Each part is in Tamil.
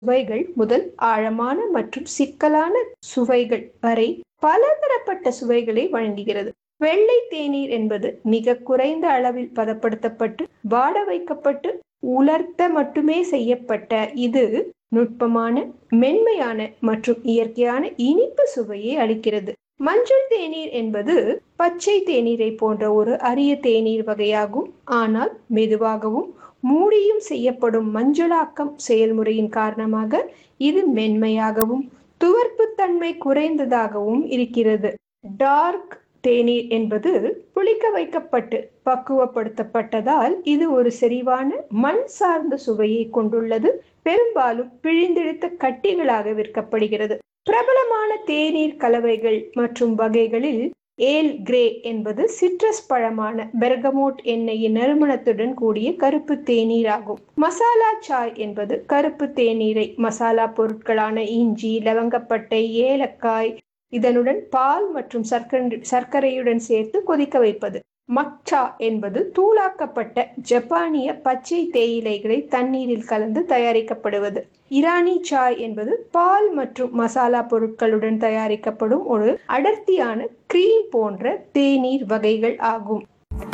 சுவைகள் முதல் ஆழமான மற்றும் சிக்கலான சுவைகள் வரை பலதரப்பட்ட சுவைகளை வழங்குகிறது வெள்ளை தேநீர் என்பது மிக குறைந்த அளவில் பதப்படுத்தப்பட்டு வாட வைக்கப்பட்டு உலர்த்த மட்டுமே செய்யப்பட்ட இது நுட்பமான மென்மையான மற்றும் இயற்கையான இனிப்பு சுவையை அளிக்கிறது மஞ்சள் தேநீர் என்பது பச்சை தேநீரை போன்ற ஒரு அரிய தேநீர் வகையாகும் ஆனால் மெதுவாகவும் மூடியும் செய்யப்படும் மஞ்சளாக்கம் செயல்முறையின் காரணமாக இது மென்மையாகவும் துவர்ப்புத்தன்மை குறைந்ததாகவும் இருக்கிறது டார்க் தேநீர் என்பது புளிக்க வைக்கப்பட்டு பக்குவப்படுத்தப்பட்டதால் இது ஒரு செறிவான மண் சார்ந்த சுவையை கொண்டுள்ளது பெரும்பாலும் பிழிந்தெடுத்த கட்டிகளாக விற்கப்படுகிறது பிரபலமான தேநீர் கலவைகள் மற்றும் வகைகளில் ஏல் கிரே என்பது சிட்ரஸ் பழமான பெர்கமோட் எண்ணெயின் நறுமணத்துடன் கூடிய கருப்பு தேநீர் ஆகும் மசாலா சாய் என்பது கருப்பு தேநீரை மசாலா பொருட்களான இஞ்சி லவங்கப்பட்டை ஏலக்காய் இதனுடன் பால் மற்றும் சர்க்கரை சர்க்கரையுடன் சேர்த்து கொதிக்க வைப்பது மக்சா என்பது தூளாக்கப்பட்ட ஜப்பானிய பச்சை தேயிலைகளை தண்ணீரில் கலந்து தயாரிக்கப்படுவது இரானி சாய் என்பது பால் மற்றும் மசாலா பொருட்களுடன் தயாரிக்கப்படும் ஒரு அடர்த்தியான கிரீம் போன்ற தேநீர் வகைகள் ஆகும்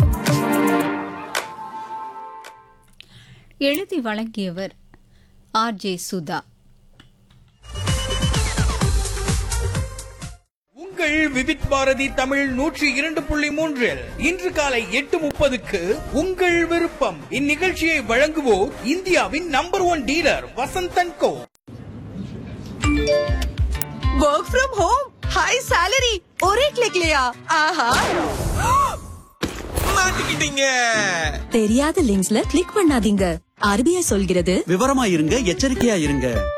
எழுதி வழங்கியவர் ஆர் ஜே சுதா உங்கள் விவித் பாரதி தமிழ் நூற்றி இரண்டு புள்ளி மூன்றில் இன்று காலை எட்டு முப்பதுக்கு உங்கள் விருப்பம் இந்நிகழ்ச்சியை வழங்குவோர் இந்தியாவின் number one dealer Vasanthan co work from home high salary और एक क्लिक लिया ஆஹா மாட்டிக்கிட்டீங்க தெரியாத லிங்க்ஸ்ல கிளிக் பண்ணாதீங்க ஆர்பிஐ சொல்கிறது விவரமா இருங்க எச்சரிக்கையா இருங்க